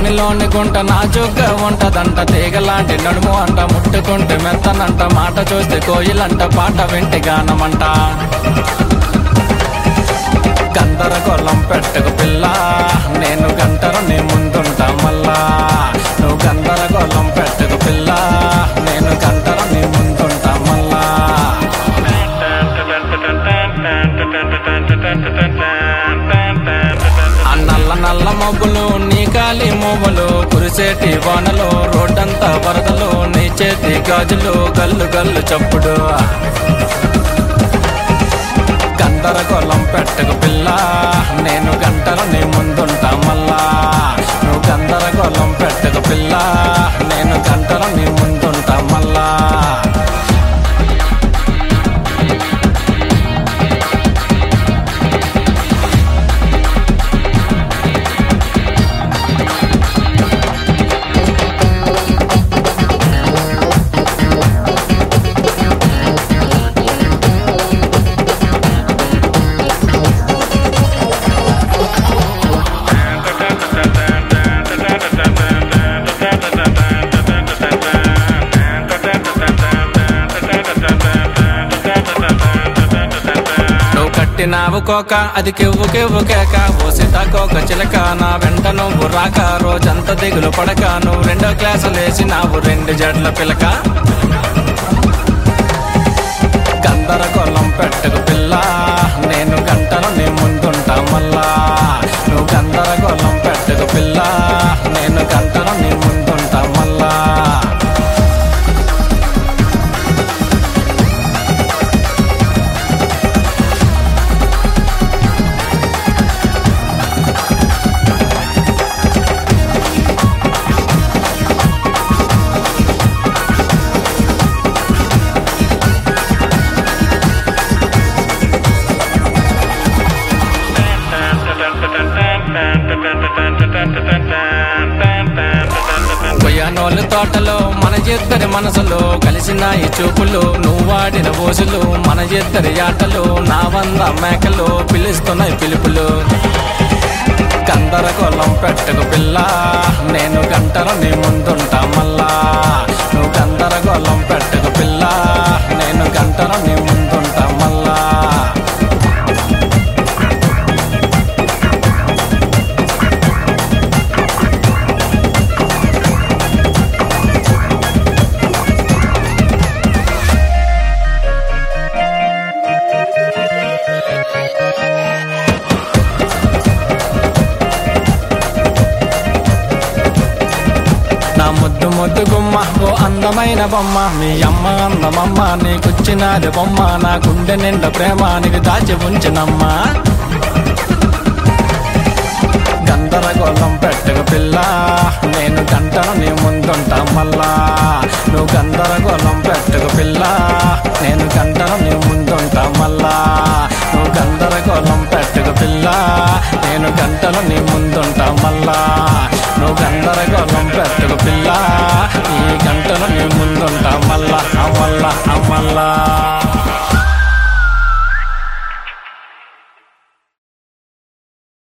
తేనెలోని గుంట నాజుగ్గా ఉంటదంట తీగలాంటి నడుము అంట ముట్టుకుంటే మెత్తనంట మాట చూస్తే కోయిలంట పాట వింటి గానమంట గందరగోళం పెట్టకు పిల్ల నేను గంటరు నీ ముందుంటా మళ్ళా నువ్వు గందరగోళం పెట్టకు పిల్ల నేను గంటరు నీ ముందుంటా మళ్ళా ఆ నల్ల నల్ల మబ్బులు నీ కాలి మూవలు కురిసేటి వానలు రోడ్డంతా వరదలు నీ చేతి గాజులు గల్లు గల్లు చప్పుడు గందరగోళం పెట్టకు పిల్ల నేను గంటల నీ ముందుంటా మళ్ళా నువ్వు గందరగోళం పెట్టకు పిల్ల నేను గంటల నీ ముందుంటా మళ్ళా నువ్వు కట్టినావు కోక అది కెవ్వు కెవ్వు కేక ఓ సీతాకోక చిలక నా వెంట నువ్వు రాక రోజంతా దిగులు పడక నువ్వు రెండో క్లాసులు వేసినావు రెండు జడ్ల పిలక గందరగోళం పెట్టకు పిల్ల నేను గంటలు నీ ముందుంటా మళ్ళా నువ్వు గందరగోళం పెట్టకు పిల్ల నేను గంటలు నీ ముందుంటా మళ్ళా కొయ్యనోళ్ళు తోటలో మన ఇద్దరి మనసులో కలిసిన ఈ చూపులు నువ్వు వాడిన ఓసులు మన ఇద్దరి ఆటలు నా వంద మేకలు పిలుస్తున్నాయి పిలుపులు గందరగోళం పెట్టకు పిల్ల నేను గంటల నీ ముందుంటా మళ్ళా నువ్వు గందరగోళం పెట్టకు పిల్ల నేను గంటల నీ ముందుంటా మళ్ళా నా ముద్దు ముద్దు గుమ్మ ఓ అందమైన బొమ్మ మీ అమ్మ అందమమ్మ నీకొచ్చినది బొమ్మ నా గుండె నిండా ప్రేమ నీకు దాచి ఉంచినమ్మా గందరగోళం పెట్టక పిల్ల నేను గంటను నీ ముందుంటా మళ్ళా నువ్వు గందరగోళం పెట్టక పిల్ల నేను గంటను నీ ముందుంటా మళ్ళా నువ్వు గందరగోళం పెట్టక పిల్ల నేను గంటలు నీ ముందుంటా మళ్ళా నువ్వు గందరగోళం పెట్టక పిల్ల ఈ గంటలు నీ ముందుంటా మళ్ళా అమ్మల్లా అమ్మల్లా